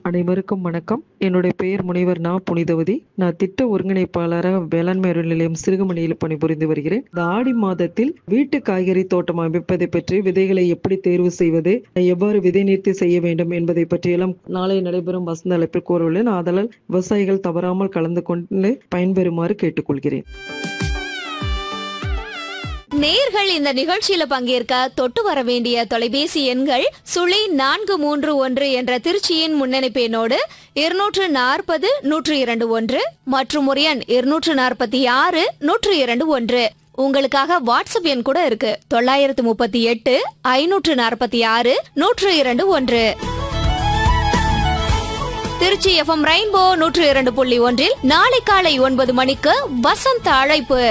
அனைவருக்கும் வணக்கம் என்னுடைய பெயர் முனைவர் நா புனிதவதி நான் திட்ட ஒருங்கிணைப்பாளராக வேளாண்மை அறிவியல் நிலையம் சிறுகமணியில் பணிபுரிந்து வருகிறேன் இந்த ஆடி மாதத்தில் வீட்டு காய்கறி தோட்டம் அமைப்பதை பற்றி விதைகளை எப்படி தேர்வு செய்வது எவ்வாறு விதை நீர்த்தி செய்ய வேண்டும் என்பதை பற்றியெல்லாம் நாளை நடைபெறும் வசந்த அழைப்பில் கூறவுள்ளேன் ஆதலால் விவசாயிகள் தவறாமல் கலந்து கொண்டு பயன்பெறுமாறு கேட்டுக்கொள்கிறேன் நேர்கள் இந்த நிகழ்ச்சியில பங்கேற்க தொட்டு வர வேண்டிய தொலைபேசி எண்கள் சுழி நான்கு மூன்று ஒன்று என்ற திருச்சியின் முன்னணிப்பு எண்ணோடு இருநூற்று நாற்பது நூற்று இரண்டு ஒன்று மற்றும் ஒரு எண் இருநூற்று நாற்பத்தி ஆறு நூற்று இரண்டு ஒன்று உங்களுக்காக வாட்ஸ்அப் எண் கூட இருக்கு தொள்ளாயிரத்து முப்பத்தி எட்டு ஐநூற்று நாற்பத்தி ஆறு நூற்று இரண்டு ஒன்று திருச்சி எஃப்எம் ரெயின்போ நூற்று இரண்டு புள்ளி ஒன்றில் நாளை காலை ஒன்பது மணிக்கு வசந்த அழைப்பு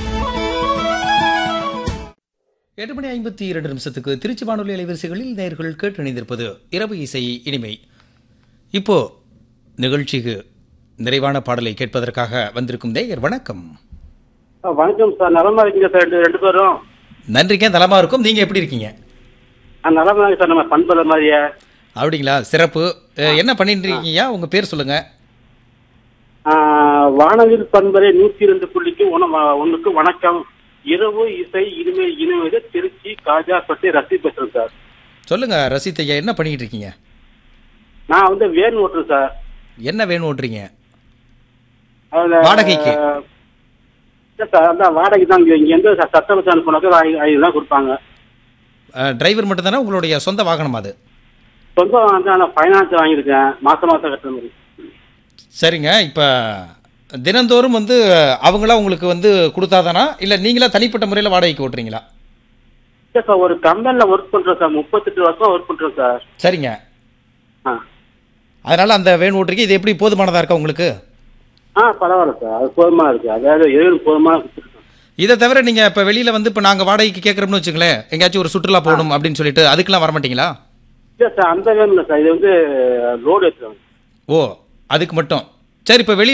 எட்டு மணி ஐம்பத்தி இரண்டு நிமிஷத்துக்கு திருச்சி வானொலி அலைவரிசைகளில் நேர்கள் கேட்டு இணைந்திருப்பது இரவு இசை இனிமை இப்போ நிகழ்ச்சிக்கு நிறைவான பாடலை கேட்பதற்காக வந்திருக்கும் நேயர் வணக்கம் ஆ, வணக்கம் சார் நலமா இருக்கீங்க சார் ரெண்டு ரெண்டு பேரும் நன்றிங்க நலமா இருக்கும் நீங்க எப்படி இருக்கீங்க ஆ, நலமா இருக்கு சார் நம்ம பண்புல மாதிரியே அப்படிங்களா சிறப்பு அஹ், என்ன பண்ணிட்டு இருக்கீங்க உங்க பேர் சொல்லுங்க ஆ, வானவில் பண்பரை நூத்தி ரெண்டு புள்ளிக்கு உண- ஒண்ணுக்கு வணக்கம் இரவு இசை இனிமை இனிமைது திருச்சி காஜாப்பட்டி ரசி பேசுறேன் சார் சொல்லுங்க ரசித் ஐயா என்ன பண்ணிட்டு இருக்கீங்க நான் வந்து வேன் ஓட்டுறேன் சார் என்ன வேணும் ஓட்டுறீங்க அதுல வாடகைக்கு? இல்ல சார் அதான் வாடகை தான் இங்க இங்க எந்த சட்ட வச்சு அனுப்புனாக்க ஐநூறு தான் கொடுப்பாங்க டிரைவர் மட்டும் தானே உங்களுடைய சொந்த வாகனம் அது சொந்தம் வந்து நான் ஃபைனான்ஸ் வாங்கியிருக்கேன் மாசம் மாசம் கட்டுற மாதிரி சரிங்க இப்போ தினந்தோறும் வந்து அவங்களா உங்களுக்கு வந்து கொடுத்தாதானா இல்லை நீங்களா தனிப்பட்ட முறையில் வாடகைக்கு ஓட்டுறீங்களா இல்ல சார் ஒரு கம்பெனில ஒர்க் பண்றேன் சார் முப்பத்தெட்டு வருஷம் ஒர்க் பண்றேன் சார் சரிங்க ஆ அதனால அந்த வேன் ஓட்டுறீங்க இது எப்படி போதுமானதா இருக்கா உங்களுக்கு ஆ பரவாயில்ல சார் அது போதுமா இருக்கு அதாவது எது போதுமா கொடுத்துருக்கேன் இதை தவிர நீங்க இப்ப வெளியில வந்து இப்ப நாங்க வாடகைக்கு கேட்கறோம்னு வச்சுங்களேன் எங்கேயாச்சும் ஒரு சுற்றுலா போகணும் அப்படின்னு சொல்லிட்டு அதுக்கெல்லாம் வர மாட்டீங்களா இல்ல சார் அந்த வேணும் இல்லை சார் இது வந்து லோடு எடுத்துருவாங்க ஓ அதுக்கு மட்டும் சரி இப்ப வெளியில